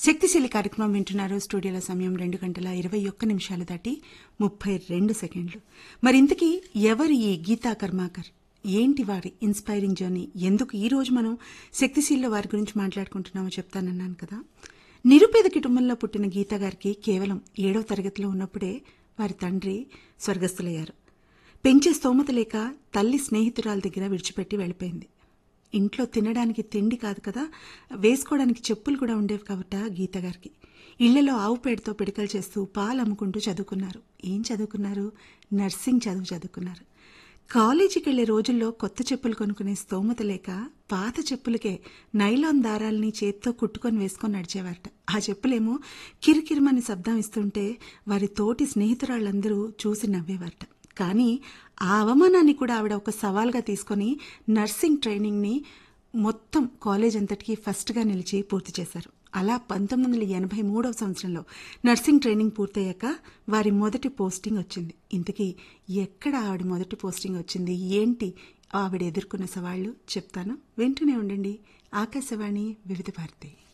శక్తిశీలి కార్యక్రమం వింటున్నారు స్టూడియోలో సమయం రెండు గంటల ఇరవై ఒక్క నిమిషాలు దాటి ముప్పై రెండు సెకండ్లు మరి ఇంతకీ ఎవరు ఈ గీతా కర్మాకర్ ఏంటి వారి ఇన్స్పైరింగ్ జర్నీ ఎందుకు ఈ రోజు మనం శక్తిశీల్లో వారి గురించి మాట్లాడుకుంటున్నామో చెప్తానన్నాను కదా నిరుపేద కుటుంబంలో పుట్టిన గీత గారికి కేవలం ఏడవ తరగతిలో ఉన్నప్పుడే వారి తండ్రి స్వర్గస్థులయ్యారు పెంచే స్తోమత లేక తల్లి స్నేహితురాల దగ్గర విడిచిపెట్టి వెళ్ళిపోయింది ఇంట్లో తినడానికి తిండి కాదు కదా వేసుకోవడానికి చెప్పులు కూడా ఉండేవి కాబట్ట గీత గారికి ఇళ్లలో ఆవు పేడతో పిడకలు చేస్తూ పాలు అమ్ముకుంటూ చదువుకున్నారు ఏం చదువుకున్నారు నర్సింగ్ చదువు చదువుకున్నారు కాలేజీకి వెళ్లే రోజుల్లో కొత్త చెప్పులు కొనుక్కునే స్తోమత లేక పాత చెప్పులకే నైలాన్ దారాల్ని చేత్తో కుట్టుకొని వేసుకొని నడిచేవారట ఆ చెప్పులేమో కిరికిరిమని శబ్దం ఇస్తుంటే వారి తోటి స్నేహితురాళ్ళందరూ చూసి నవ్వేవారట కానీ ఆ అవమానాన్ని కూడా ఆవిడ ఒక సవాల్గా తీసుకొని నర్సింగ్ ట్రైనింగ్ని మొత్తం కాలేజ్ అంతటికి ఫస్ట్గా నిలిచి పూర్తి చేశారు అలా పంతొమ్మిది వందల ఎనభై మూడవ సంవత్సరంలో నర్సింగ్ ట్రైనింగ్ పూర్తయ్యాక వారి మొదటి పోస్టింగ్ వచ్చింది ఇంతకీ ఎక్కడ ఆవిడ మొదటి పోస్టింగ్ వచ్చింది ఏంటి ఆవిడ ఎదుర్కొన్న సవాళ్లు చెప్తాను వింటూనే ఉండండి ఆకాశవాణి వివిధ భారతి